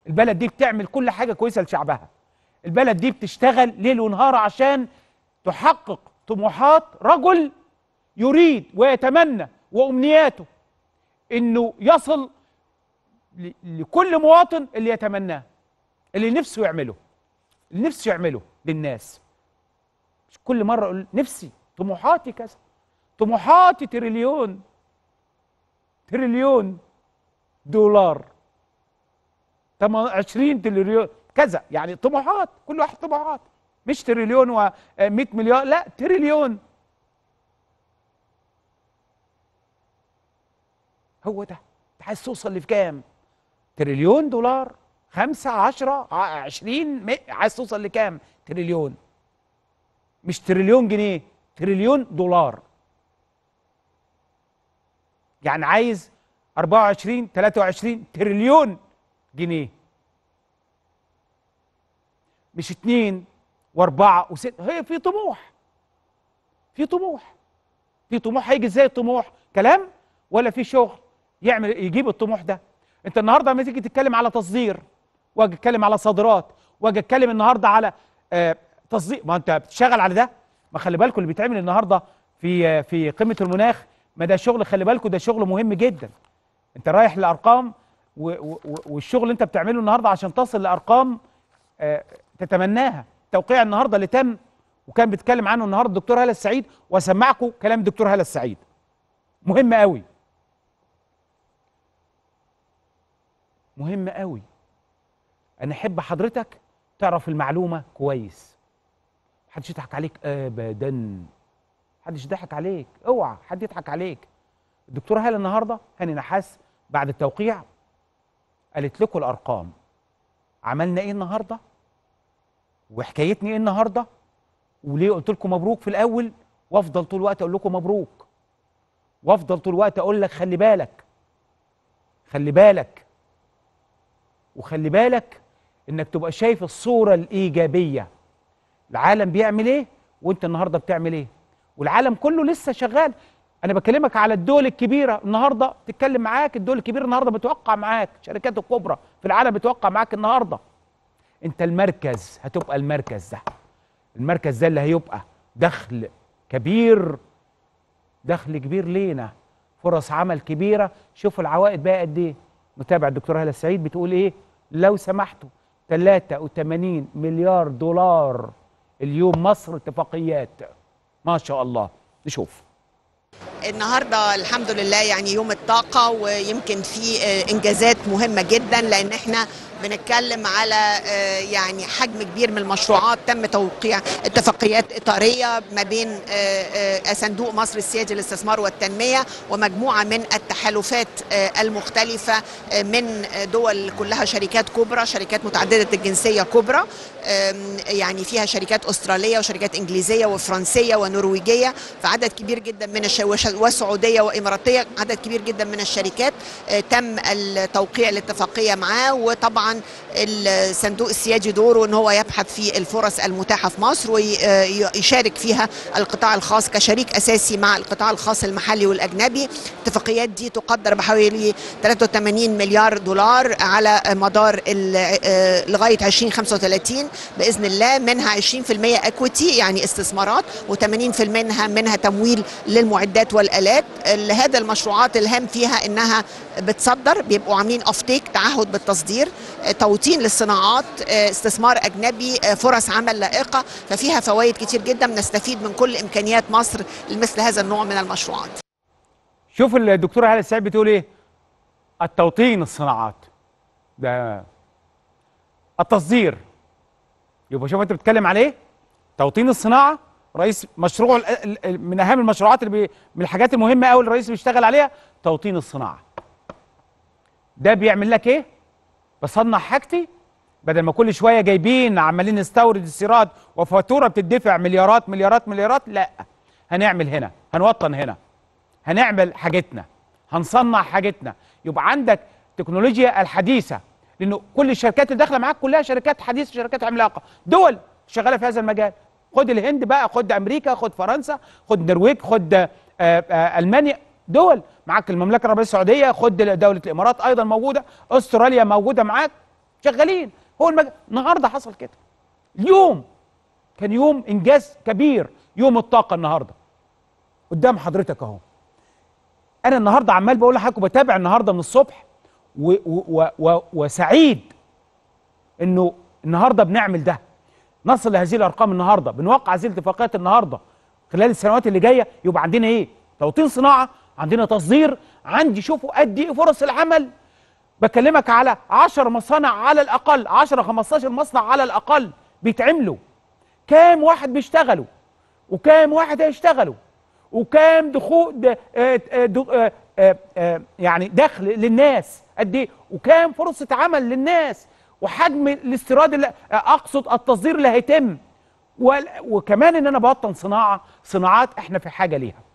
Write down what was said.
البلد دي بتعمل كل حاجه كويسه لشعبها البلد دي بتشتغل ليل ونهار عشان تحقق طموحات رجل يريد ويتمنى وامنياته انه يصل ل- لكل مواطن اللي يتمناه اللي نفسه يعمله اللي نفسه يعمله للناس مش كل مره اقول نفسي طموحاتي كذا طموحاتي تريليون تريليون دولار تم- 20 تريليون كذا يعني طموحات كل واحد طموحات مش تريليون و 100 مليار لا تريليون هو ده انت عايز توصل لكام تريليون دولار خمسة عشرة ع- عشرين مئة عايز توصل لكام تريليون مش تريليون جنيه تريليون دولار يعني عايز 24 23 تريليون جنيه مش اتنين واربعة وست هي في طموح في طموح في طموح هيجي ازاي الطموح كلام ولا في شغل يعمل يجيب الطموح ده انت النهارده لما تيجي تتكلم على تصدير واجي اتكلم على صادرات واجي اتكلم النهارده على آه تصدير ما انت بتشتغل على ده ما خلي بالكم اللي بيتعمل النهارده في آه في قمه المناخ ما ده شغل خلي بالكم ده شغل مهم جدا انت رايح لارقام و و و- والشغل اللي انت بتعمله النهارده عشان تصل لارقام آه تتمناها توقيع النهارده اللي تم وكان بيتكلم عنه النهارده الدكتور هلا السعيد واسمعكم كلام الدكتور هلا السعيد مهم قوي مهم قوي انا احب حضرتك تعرف المعلومه كويس محدش يضحك عليك ابدا محدش يضحك عليك اوعى حد يضحك عليك الدكتوره هاله النهارده هاني نحاس بعد التوقيع قالت لكم الارقام عملنا ايه النهارده وحكايتني ايه النهارده وليه قلت لكم مبروك في الاول وافضل طول الوقت اقول لكم مبروك وافضل طول الوقت اقول لك خلي بالك خلي بالك وخلي بالك انك تبقى شايف الصوره الايجابيه العالم بيعمل ايه وانت النهارده بتعمل ايه والعالم كله لسه شغال انا بكلمك على الدول الكبيره النهارده تتكلم معاك الدول الكبيره النهارده بتوقع معاك الشركات الكبرى في العالم بتوقع معاك النهارده انت المركز هتبقى المركز ده المركز ده اللي هيبقى دخل كبير دخل كبير لينا فرص عمل كبيره شوفوا العوائد بقى قد ايه متابع الدكتوره هاله السعيد بتقول ايه لو سمحتوا 83 مليار دولار اليوم مصر اتفاقيات ما شاء الله نشوف النهارده الحمد لله يعني يوم الطاقة ويمكن في آه، إنجازات مهمة جدا لأن احنا بنتكلم على آه، يعني حجم كبير من المشروعات تم توقيع اتفاقيات إطارية ما بين آه، آه، صندوق مصر السيادي للاستثمار والتنمية ومجموعة من التحالفات آه، المختلفة آه، من دول كلها شركات كبرى شركات متعددة الجنسية كبرى آم، يعني فيها شركات أسترالية وشركات إنجليزية وفرنسية ونرويجية فعدد كبير جدا من الش... وش- وسعودية وإماراتية عدد كبير جدا من الشركات آه، تم التوقيع الاتفاقية معاه وطبعا الصندوق السيادي دوره ان هو يبحث في الفرص المتاحة في مصر ويشارك فيها القطاع الخاص كشريك أساسي مع القطاع الخاص المحلي والأجنبي الاتفاقيات دي تقدر بحوالي 83 مليار دولار على مدار ال- آه، لغاية 2035 بإذن الله منها 20% اكويتي يعني استثمارات و80% منها منها تمويل للمعدات والآلات ال- هذا المشروعات الهام فيها إنها بتصدر بيبقوا عاملين اوفتيك تعهد بالتصدير آه، توطين للصناعات آه، استثمار أجنبي آه، فرص عمل لائقة ففيها فوائد كتير جدا نستفيد من كل إمكانيات مصر لمثل هذا النوع من المشروعات شوف الدكتوره هاله السعيد بتقول ايه التوطين الصناعات ده التصدير يبقى شوف انت بتتكلم على ايه توطين الصناعه رئيس مشروع ال- ال- ال- من اهم المشروعات اللي بي من الحاجات المهمه قوي الرئيس بيشتغل عليها توطين الصناعه ده بيعمل لك ايه بصنع حاجتي بدل ما كل شويه جايبين عمالين نستورد استيراد وفاتوره بتدفع مليارات مليارات مليارات لا هنعمل هنا هنوطن هنا هنعمل حاجتنا هنصنع حاجتنا يبقى عندك تكنولوجيا الحديثه لانه كل الشركات اللي داخله معاك كلها شركات حديثه شركات عملاقه دول شغاله في هذا المجال خد الهند بقى خد امريكا خد فرنسا خد النرويج خد آه، آه، المانيا دول معاك المملكه العربيه السعوديه خد دوله الامارات ايضا موجوده استراليا موجوده معاك شغالين هو المج... النهارده حصل كده اليوم كان يوم انجاز كبير يوم الطاقه النهارده قدام حضرتك اهو انا النهارده عمال بقول لحضرتك بتابع النهارده من الصبح و و و و وسعيد انه النهارده بنعمل ده نصل لهذه الارقام النهارده بنوقع هذه الاتفاقيات النهارده خلال السنوات اللي جايه يبقى عندنا ايه توطين صناعه عندنا تصدير عندي شوفوا قد ايه فرص العمل بكلمك على 10 مصانع على الاقل 10 15 مصنع على الاقل بيتعملوا كام واحد بيشتغلوا وكام واحد هيشتغلوا وكام دخول د- آه، آه، د- آه، آه، آه، يعني دخل للناس قد ايه وكام فرصه عمل للناس وحجم الاستيراد اللي آه، اقصد التصدير اللي هيتم وال- وكمان ان انا بوطن صناعه صناعات احنا في حاجه ليها